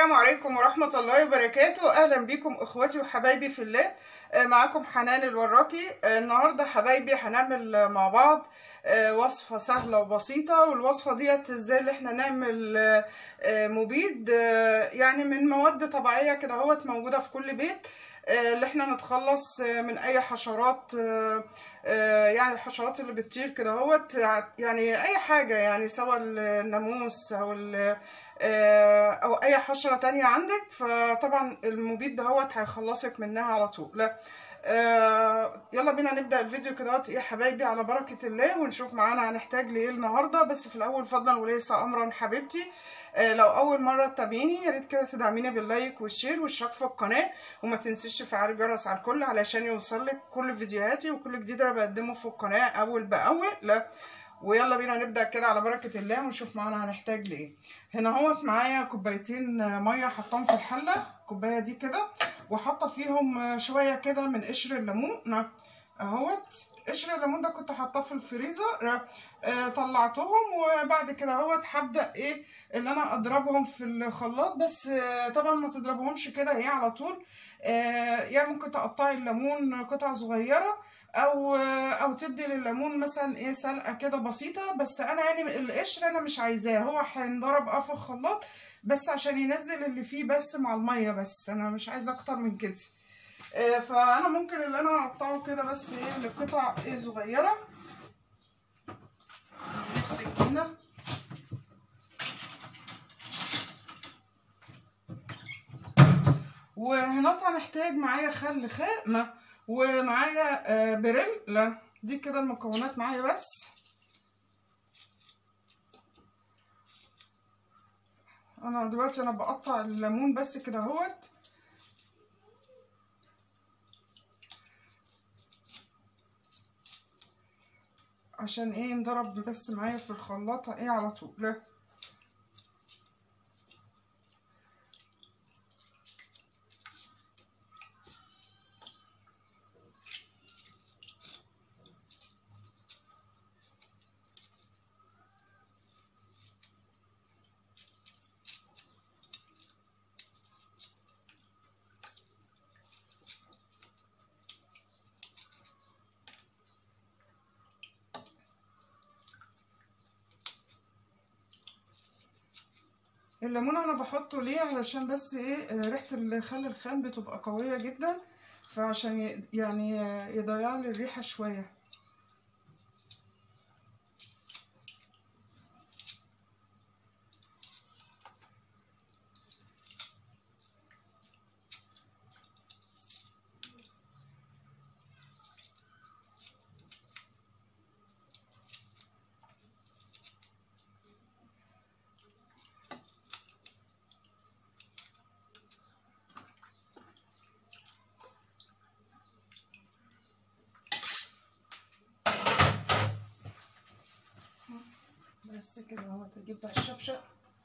عليكم ورحمة الله وبركاته أهلا بكم إخواتي وحبايبي في الله آه، معاكم حنان الوراكي آه، النهاردة حبايبي هنعمل آه، مع بعض آه، وصفة سهلة وبسيطة والوصفة ديت ازاي اللي احنا نعمل آه، آه، مبيد آه، يعني من مواد طبيعية كده هوت موجودة في كل بيت آه، اللي احنا نتخلص آه، من اي حشرات آه، آه، يعني الحشرات اللي بتطير كده هوت يعني اي حاجة يعني سواء الناموس او ال- آه، او اي حشرة تانية عندك فطبعا المبيد دهوت هيخلصك منها على طول لا آه يلا بينا نبدأ الفيديو كده ايه يا حبايبي على بركة الله ونشوف معانا هنحتاج لايه النهاردة بس في الاول فضلا وليس امرا حبيبتي آه لو اول مرة تتابعيني يا ريت كده تدعميني باللايك والشير والاشتراك في القناة وما تنسيش تفعلي الجرس على الكل علشان يوصلك كل فيديوهاتي وكل جديد انا بقدمه في القناة اول باول لا ويلا بينا نبدأ كده على بركة الله ونشوف معانا هنحتاج لايه هنا اهوت معايا كوبايتين مية حطاهم في الحلة الكوباية دي كده وحاطة فيهم شوية كده من قشر الليمون اهوت قشر الليمون ده كنت حاطاه في الفريزر آه طلعتهم وبعد كده اهوت هبدأ ايه اللي انا اضربهم في الخلاط بس آه طبعا ما تضربهمش كده ايه على طول آه يعني ممكن تقطعي الليمون قطع صغيرة او او تدي لليمون مثلا ايه سلقه كده بسيطه بس انا يعني القشر انا مش عايزاه هو هينضرب اه في الخلاط بس عشان ينزل اللي فيه بس مع الميه بس انا مش عايزه اكتر من كده آه فانا ممكن اللي انا اقطعه كده بس ايه لقطع ايه صغيره نجيب سكينه وهنا هنحتاج معايا خل خام ومعايا آه بريل لا دي كده المكونات معايا بس انا دلوقتي انا بقطع الليمون بس كده اهوت عشان ايه نضرب بس معايا في الخلاطة ايه على طول لا الليمون انا بحطه ليه علشان بس ايه ريحه الخل الخام بتبقى قويه جدا فعشان يعني يضيع لي الريحه شويه بس كده اهو تجيب بقى الشفشق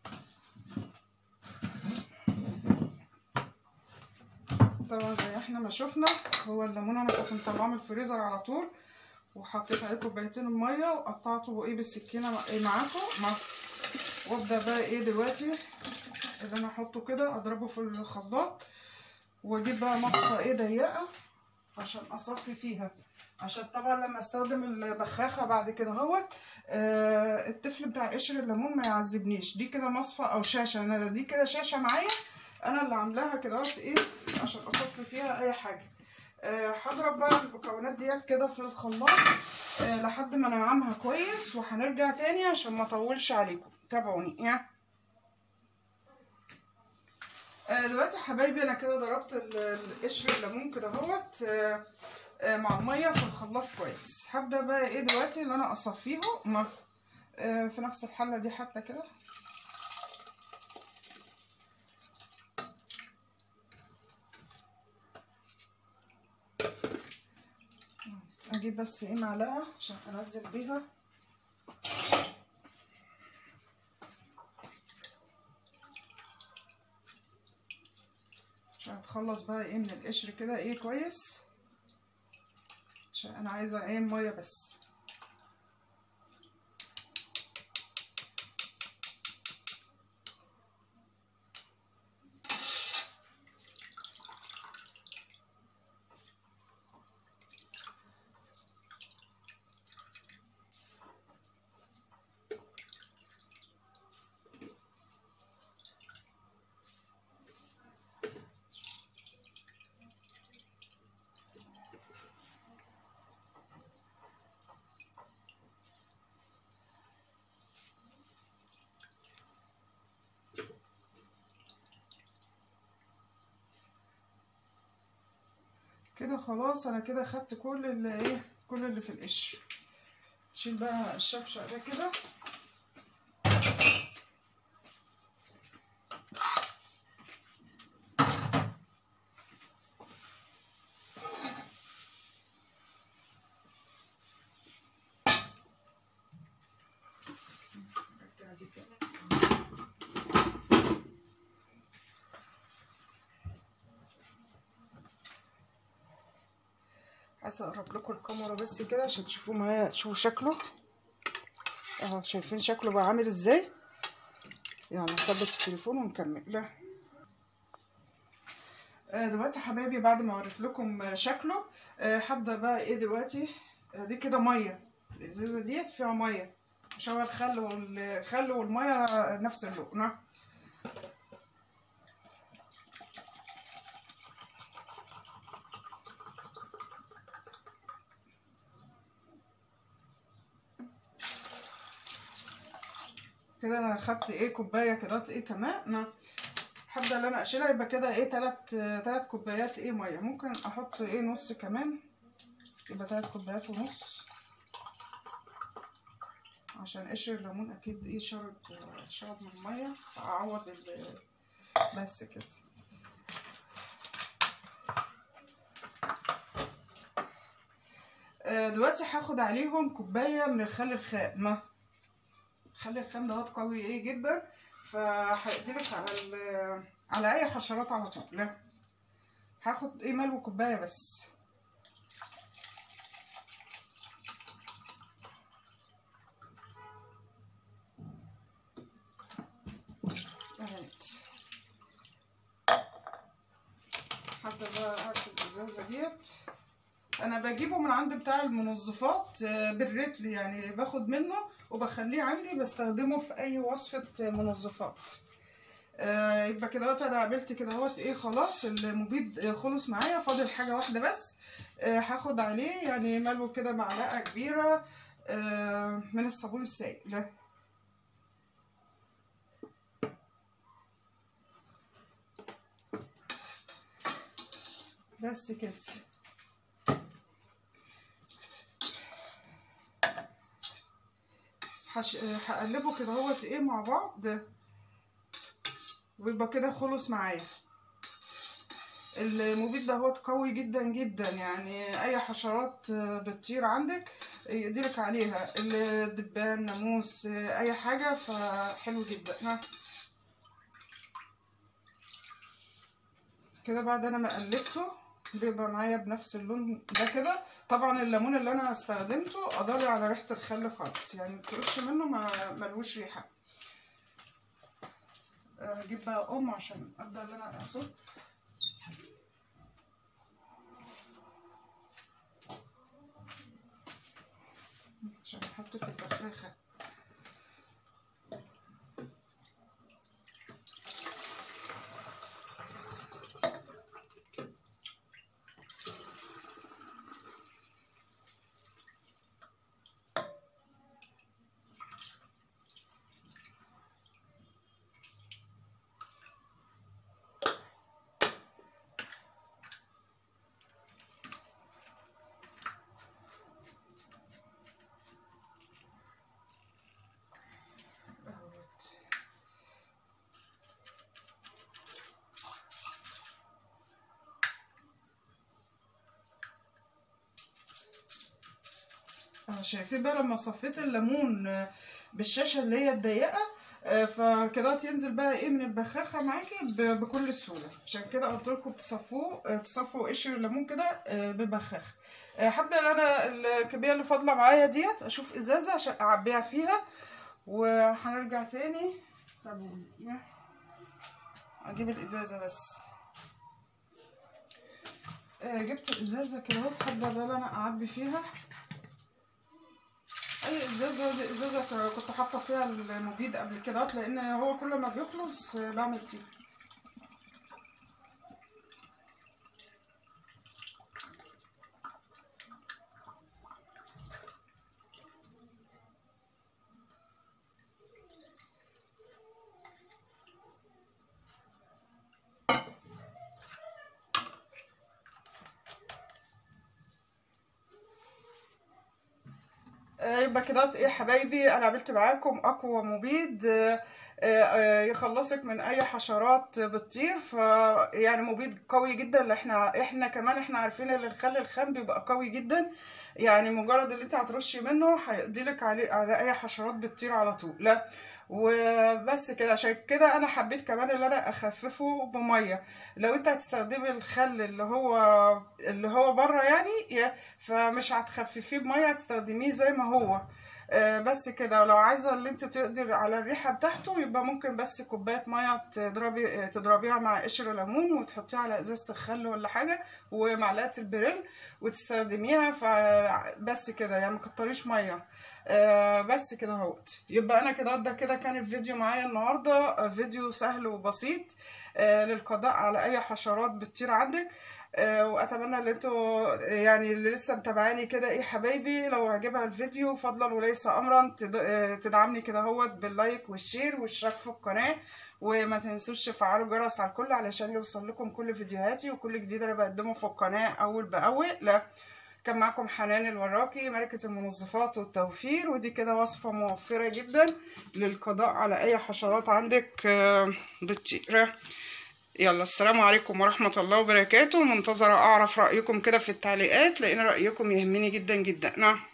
طبعا زي احنا ما شفنا هو الليمون انا كنت مطلعاه من الفريزر على طول وحطيت عليه كوبايتين الميه وقطعته ايه بالسكينه معاكم مع وابدا بقى ايه دلوقتي اللي انا احطه كده اضربه في الخلاط واجيب بقى مصفى ايه ضيقه عشان اصفي فيها عشان طبعا لما استخدم البخاخه بعد كده اهوت آه التفل بتاع قشر الليمون ما يعذبنيش دي كده مصفى او شاشه انا دي كده شاشه معايا انا اللي عاملاها كده اهوت ايه عشان اصفي فيها اي حاجه آه هضرب بقى المكونات ديت كده في الخلاط آه لحد ما انعمها كويس وهنرجع تاني عشان ما اطولش عليكم تابعوني يعني آه دلوقتي حبايبي انا كده ضربت القشر الليمون كده اهوت آه مع الميه في الخلاط كويس هبدا بقى ايه دلوقتي اللي انا اصفيه مع في نفس الحله دي حتى كده اجيب بس ايه معلقه عشان انزل بيها عشان اخلص بقى ايه من القشر كده ايه كويس عشان انا عايزه ايه ميه بس كده خلاص انا كده خدت كل اللي ايه كل اللي في القشر شيل بقى الشفشق ده كده نرجع دي تاني عايزه اقرب لكم الكاميرا بس كده عشان تشوفوا معايا تشوفوا شكله اهو شايفين شكله بقى عامل ازاي يلا نثبت التليفون ونكمل لا آه دلوقتي حبايبي بعد ما وريت لكم آه، شكله آه، هبدا بقى ايه دلوقتي آه، دي كده ميه الازازه ديت فيها ميه عشان هو الخل والخل والميه نفس اللون ها؟ كده انا خدت ايه كوبايه كده ايه كمان انا هبدا ان انا اشيلها يبقى كده ايه تلات تلات كوبايات ايه ميه ممكن احط ايه نص كمان يبقى تلات كوبايات ونص عشان قشر الليمون اكيد ايه شرب شرب من الميه فاعوض ال- بس كده آه، دلوقتي هاخد عليهم كوبايه من الخل الخام خلي الخام دوت قوي ايه جدا فهيقدرك على ال- على اي حشرات على طول لا هاخد ايه ملو كوبايه بس اهيت هبدا بقى اعرف الازازه ديت انا بجيبه من عند بتاع المنظفات آه، بالريتل يعني باخد منه وبخليه عندي بستخدمه في اي وصفة منظفات آه، يبقى كده اهوت انا عملت كده اهوت ايه خلاص المبيد آه، خلص معايا فاضل حاجة واحدة بس آه، هاخد عليه يعني ملو كده معلقة كبيرة آه، من الصابون السائل لا بس كده هش... هقلبه كده اهوت ايه مع بعض ويبقى كده خلص معايا المبيد ده هو قوي جدا جدا يعني اي حشرات بتطير عندك يقدرك عليها الدبان ناموس اي حاجه فحلو جدا ها كده بعد انا ما قلبته بيبقى معايا بنفس اللون ده كده طبعا الليمون اللي انا استخدمته اضافي على ريحه الخل خالص يعني الترش منه ما ملوش ريحه اجيب بقى ام عشان ابدا ان انا اصب عشان احط في البخاخه اهوت اه شايفين بقى لما صفيت الليمون آه، بالشاشه اللي هي الضيقه آه، فكده ينزل بقى ايه من البخاخه معاكي ب- بكل سهوله عشان كده قلت لكم تصفوه آه، تصفوا قشر الليمون كده آه، ببخاخه آه، هبدا ان انا الكميه اللي فاضله معايا ديت اشوف ازازه عشان اعبيها فيها وهنرجع تاني طب قولي. اجيب الازازه بس آه، جبت الازازه كده اهوت هبدا بقى انا اعبي فيها اي ازازه دي ازازه ك- كنت حاطه فيها المبيد قبل كده لان هو كل ما بيخلص آه، بعمل فيه آه، يبقى كده ايه حبايبي انا عملت معاكم اقوى مبيد آه، آه، آه، يخلصك من اي حشرات بتطير ف يعني مبيد قوي جدا اللي احنا احنا كمان احنا عارفين ان الخل الخام بيبقى قوي جدا يعني مجرد اللي انت هترشي منه هيقضي لك على على اي حشرات بتطير على طول لا وبس كده عشان كده انا حبيت كمان ان انا اخففه بميه لو انت هتستخدمي الخل اللي هو اللي هو بره يعني يا- فمش هتخففيه بميه هتستخدميه زي ما هو آه، بس كده ولو عايزه اللي انت تقدر على الريحه بتاعته يبقى ممكن بس كوبايه ميه تضربي آه، تضربيها مع قشر ليمون وتحطيها على ازازه الخل ولا حاجه ومعلقه البريل وتستخدميها فبس كده يعني ما كتريش ميه آه، بس كده اهوت يبقى انا كده ده كده كان الفيديو معايا النهارده آه، فيديو سهل وبسيط آه، للقضاء على اي حشرات بتطير عندك آه، واتمنى ان انتوا يعني اللي لسه متابعاني كده ايه حبايبي لو عجبها الفيديو فضلا وليس امرا تد- آه، تدعمني كده اهوت باللايك والشير والاشتراك في القناه وما تنسوش تفعلوا الجرس على الكل علشان يوصل لكم كل فيديوهاتي وكل جديد انا بقدمه في القناه اول باول لا كان معكم حنان الوراقي ملكة المنظفات والتوفير ودي كده وصفة موفرة جدا للقضاء على أي حشرات عندك آه، بتطير يلا السلام عليكم ورحمة الله وبركاته منتظرة أعرف رأيكم كده في التعليقات لأن رأيكم يهمني جدا جدا نعم